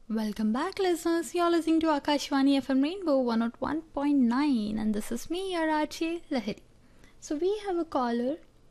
Welcome back, listeners. You're listening to Akashwani FM Rainbow 101.9, and this is me, Arachi Lahiri. So we have a caller.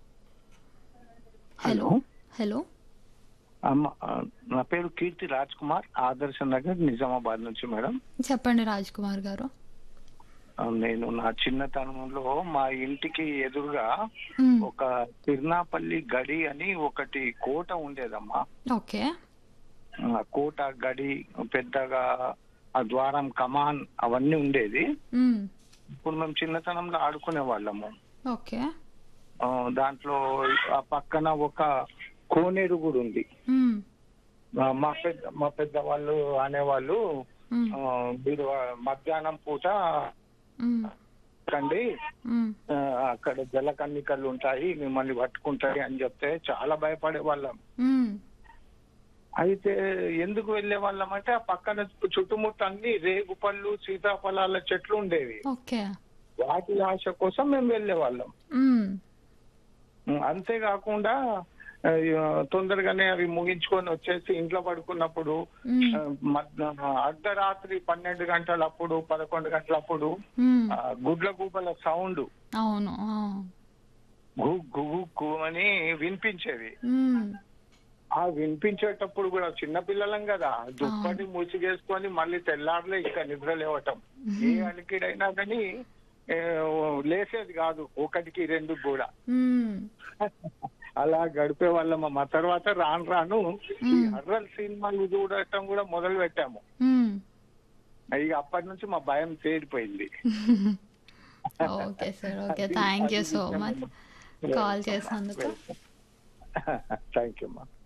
Hello Hello. అమ్మ ఆ, నా పేరు కీర్తి రాజ్ కుమార్ ఆదర్శ నగర్ నిజామాబాద్ నుంచి madam చెప్పండి రాజ్ కుమార్ గారు ఆ, నేను నా చిన్నతనంలో మా ఇంటికి ఎదురుగా మ్మ్. ఒక తిరునాపల్లి గడి అని ఒకటి కోట ఉండేదమ్మా ఓకే ఆ కోట గడి పెద్దగా ఆ ద్వారం కమాన్ అవన్నీ ఉండేది మ్మ్. ఇప్పుడు మేము చిన్నతనంలో ఆడుకునే వాళ్ళము ఓకే ఆ, దాంట్లో ఆ పక్కన ఒక కోనేరు కూడా ఉంది మ్మ్. ఆ, మా పెద్ద మా పెద్దవాళ్ళు అనేవాళ్ళు మ్మ్. ఆ, మీరు ఆ మధ్యాహ్నం పూట మ్మ్. కండి మ్మ్. ఆ, అక్కడ జల కన్నికలు ఉంటాయి మిమ్మల్ని పట్టుకుంటాయి అని చెప్తే చాలా భయపడే వాళ్ళం మ్మ్. అయితే ఎందుకు వెళ్లే వాళ్ళం అంటే ఆ పక్కన చుట్టుముట్టు అన్ని రేగు పళ్ళు సీతాఫలాల చెట్లు ఉండేవి ఓకే వాటి ఆశ కోసం మేము వెళ్లే వాళ్ళం మ్మ్. అంతేకాకుండా ఆ, తొందరగానే అవి ముగించుకొని వచ్చేసి ఇంట్లో పడుకున్నప్పుడు మ్మ్. ఆ, మధ్య- అర్ధరాత్రి పన్నెండు గంటలప్పుడు పదకొండు గంటలప్పుడు మ్మ్. ఆ, గుడ్ల గూబల సౌండ్ అవును ఆ. గు గు గు గు అని వినిపించేది మ్మ్. ఆ వినిపించేటప్పుడు కూడా చిన్న పిల్లలం కదా దుప్పటి మూసిగేసుకొని మళ్ళీ తెల్లారులే ఇంకా నిద్ర లేవటం ఏ అలికిడైనా కానీ ఏ, లేసేది కాదు ఒకటికి రెండు కూడా మ్మ్. అలా గడిపే వాళ్ళం మా తర్వాత రాను రాను ఈ హర్రల్ సినిమాలు చూడటం కూడా మొదలు పెట్టాము మ్మ్. ఇక అప్పటి నుంచి మా భయం తేలిపోయింది okay sir okay thank you so much call చేసినందుకు థ్యాంక్ యూ మా